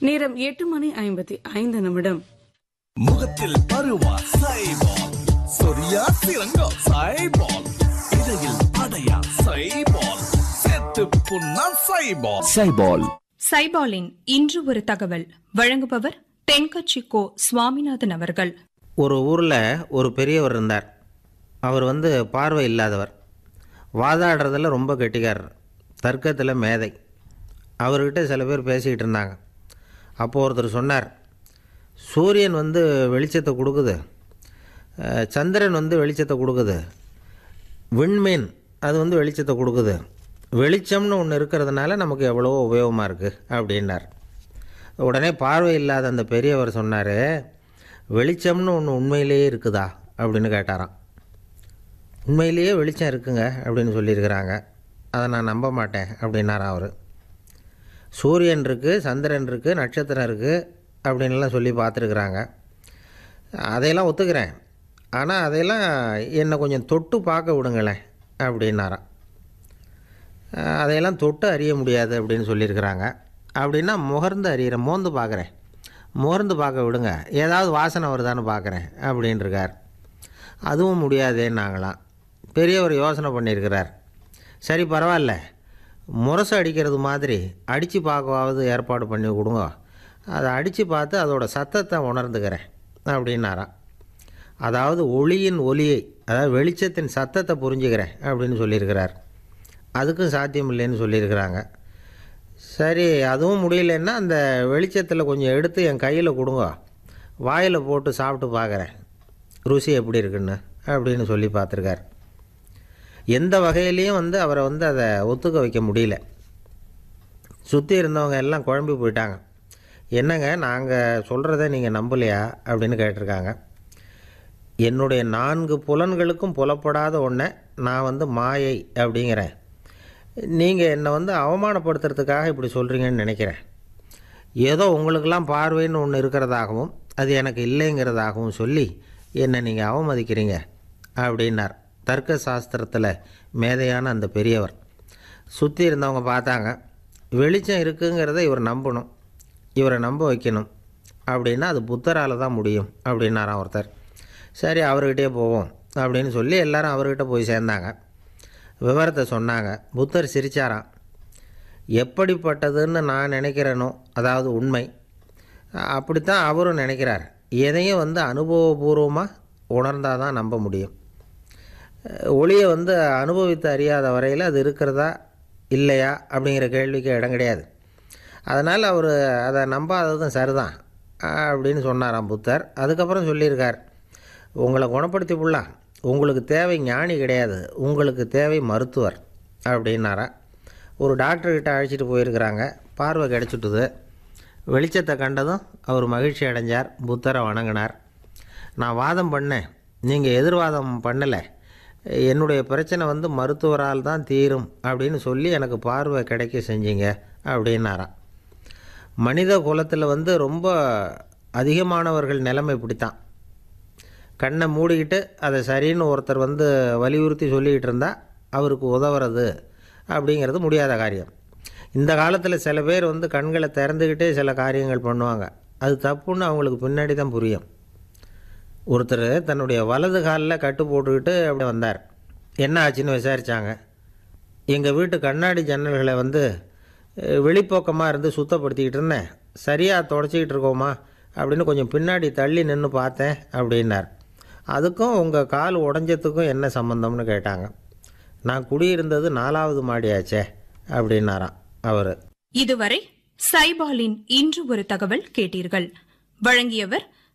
நேரம் எட்டு மணி ஐம்பத்தி ஐந்து நிமிடம் முகத்தில் பருவா சைபால் சொரியா சிறங்கா சைபால் இடையில் அடையா சைபால் செத்து புண்ணா சைபால் சைபால் சைபாலின் இன்று ஒரு தகவல் வழங்குபவர் தென்கட்சி கோ சுவாமிநாதன் அவர்கள் ஒரு ஊரில் ஒரு பெரியவர் இருந்தார் அவர் வந்து பார்வை இல்லாதவர் வாதாடுறதுல ரொம்ப கெட்டிக்காரர் தர்க்கத்தில் மேதை அவர்கிட்ட சில பேர் பேசிக்கிட்டு இருந்தாங்க அப்போது ஒருத்தர் சொன்னார் சூரியன் வந்து வெளிச்சத்தை கொடுக்குது அஹ், சந்திரன் வந்து வெளிச்சத்தை கொடுக்குது விண்மீன் அது வந்து வெளிச்சத்தை கொடுக்குது வெளிச்சம்னு ஒன்று இருக்கிறதுனால நமக்கு எவ்வளவோ உபயோகமாக இருக்குது அப்படின்னார் உடனே பார்வை இல்லாத அந்த பெரியவர் சொன்னார் வெளிச்சம்னு ஒன்று உண்மையிலேயே இருக்குதா அப்படின்னு கேட்டாராம் உண்மையிலேயே வெளிச்சம் இருக்குங்க அப்படின்னு சொல்லியிருக்கிறாங்க அதை நான் நம்ப மாட்டேன் அப்படின்னாராம் அவர் சூரியன் இருக்குது சந்திரன் இருக்குது நட்சத்திரம் இருக்குது அப்படின்லாம் சொல்லி பார்த்துருக்குறாங்க அதையெல்லாம் ஒத்துக்கிறேன் ஆனால் அதையெல்லாம் என்னை கொஞ்சம் தொட்டு பார்க்க விடுங்களேன் அப்படின்னாராம் அஹ் அதையெல்லாம் தொட்டு அறிய முடியாது அப்படின்னு சொல்லியிருக்கிறாங்க அப்படின்னா முகர்ந்து அறியிறேன் மோந்து பார்க்குறேன் முகர்ந்து பார்க்க விடுங்க ஏதாவது வாசனை வருதான்னு பார்க்குறேன் அப்படின்னு இருக்கார் அதுவும் முடியாதேன்னாங்களாம் பெரியவர் யோசனை பண்ணியிருக்கிறார் சரி பரவாயில்ல முரசு அடிக்கிறது மாதிரி அடித்து பார்க்கவாவது ஏற்பாடு பண்ணி கொடுங்க அதை அடித்து பார்த்து அதோட சத்தத்தை உணர்ந்துக்கிறேன் அப்படின்னாராம் அதாவது ஒளியின் ஒலியை அதாவது வெளிச்சத்தின் சத்தத்தை புரிஞ்சுக்கிறேன் அப்படின்னு சொல்லியிருக்கிறார் அதுக்கும் சாத்தியம் இல்லைன்னு சொல்லியிருக்கிறாங்க சரி அதுவும் முடியலன்னா அந்த வெளிச்சத்தில் கொஞ்சம் எடுத்து என் கையில் கொடுங்க வாயில் போட்டு சாப்பிட்டு பார்க்குறேன் ருசி எப்படி இருக்குன்னு அப்படின்னு சொல்லி பார்த்துருக்கார் எந்த வகையிலையும் வந்து அவரை வந்து அதை ஒத்துக்க வைக்க முடியல சுற்றி இருந்தவங்க எல்லாம் குழம்பி போயிட்டாங்க என்னங்க நாங்கள் சொல்கிறத நீங்கள் நம்பலையா அப்படின்னு கேட்டிருக்காங்க என்னுடைய நான்கு புலன்களுக்கும் புலப்படாத ஒன்றை நான் வந்து மாயை அப்படிங்கிறேன் நீங்கள் என்னை வந்து அவமானப்படுத்துறதுக்காக இப்படி சொல்கிறீங்கன்னு நினைக்கிறேன் ஏதோ உங்களுக்கெல்லாம் பார்வைன்னு ஒன்று இருக்கிறதாகவும் அது எனக்கு இல்லைங்கிறதாகவும் சொல்லி என்னை நீங்கள் அவமதிக்கிறீங்க அப்படின்னார் தர்க்க சாஸ்திரத்தில் மேதையான அந்த பெரியவர் சுற்றி இருந்தவங்க பார்த்தாங்க வெளிச்சம் இருக்குங்கிறத இவர் நம்பணும் இவரை நம்ப வைக்கணும் அப்படின்னா அது புத்தரால் தான் முடியும் அப்படின்னாராம் ஒருத்தர் சரி அவர்கிட்டயே போவோம் அப்படின்னு சொல்லி எல்லாரும் அவர்கிட்ட போய் சேர்ந்தாங்க விவரத்தை சொன்னாங்க புத்தர் சிரிச்சாராம் எப்படிப்பட்டதுன்னு நான் நினைக்கிறேனோ அதாவது உண்மை அப்படித்தான் அவரும் நினைக்கிறார் எதையும் வந்து அனுபவபூர்வமாக உணர்ந்தால் தான் நம்ப முடியும் ஒளியை வந்து அனுபவித்து அறியாத வரையில் அது இருக்கிறதா இல்லையா அப்படிங்கிற கேள்விக்கு இடம் கிடையாது அதனால் அவர் அதை நம்பாததும் சரிதான் அப்படின்னு சொன்னாராம் புத்தர் அதுக்கப்புறம் சொல்லியிருக்கார் உங்களை குணப்படுத்தி புள்ளா உங்களுக்கு தேவை ஞானி கிடையாது உங்களுக்கு தேவை மருத்துவர் அப்படின்னாரா ஒரு டாக்டர்கிட்ட அழைச்சிட்டு போயிருக்கிறாங்க பார்வை கிடச்சிட்டுது வெளிச்சத்தை கண்டதும் அவர் மகிழ்ச்சி அடைஞ்சார் புத்தரை வணங்கினார் நான் வாதம் பண்ணேன் நீங்கள் எதிர்வாதம் பண்ணலை என்னுடைய பிரச்சனை வந்து மருத்துவரால் தான் தீரும் அப்படின்னு சொல்லி எனக்கு பார்வை கிடைக்க செஞ்சீங்க அப்படின்னாராம் மனித குலத்தில் வந்து ரொம்ப அதிகமானவர்கள் நிலைமை இப்படித்தான் கண்ணை மூடிக்கிட்டு அதை சரின்னு ஒருத்தர் வந்து வலியுறுத்தி சொல்லிக்கிட்டு இருந்தால் அவருக்கு உதவுறது அப்படிங்கிறது முடியாத காரியம் இந்த காலத்தில் சில பேர் வந்து கண்களை திறந்துக்கிட்டே சில காரியங்கள் பண்ணுவாங்க அது தப்புன்னு அவங்களுக்கு பின்னாடி தான் புரியும் ஒருத்தர் தன்னுடைய வலது காலில் கட்டு போட்டுக்கிட்டு அப்படி வந்தார் என்ன ஆச்சுன்னு விசாரித்தாங்க எங்கள் வீட்டு கண்ணாடி ஜன்னல்களை வந்து அஹ், வெளிப்போக்கமாக இருந்து சுத்தப்படுத்திக்கிட்டு இருந்தேன் சரியாக தொடச்சிக்கிட்டு இருக்கோமா அப்படின்னு கொஞ்சம் பின்னாடி தள்ளி நின்று பார்த்தேன் அப்படின்னார் அதுக்கும் உங்கள் கால் உடஞ்சதுக்கும் என்ன சம்மந்தம்னு கேட்டாங்க நான் குடியிருந்தது நாலாவது மாடியாச்சே அப்படின்னாராம் அவர் இதுவரை சைபாலின் இன்று ஒரு தகவல் கேட்டீர்கள் வழங்கியவர்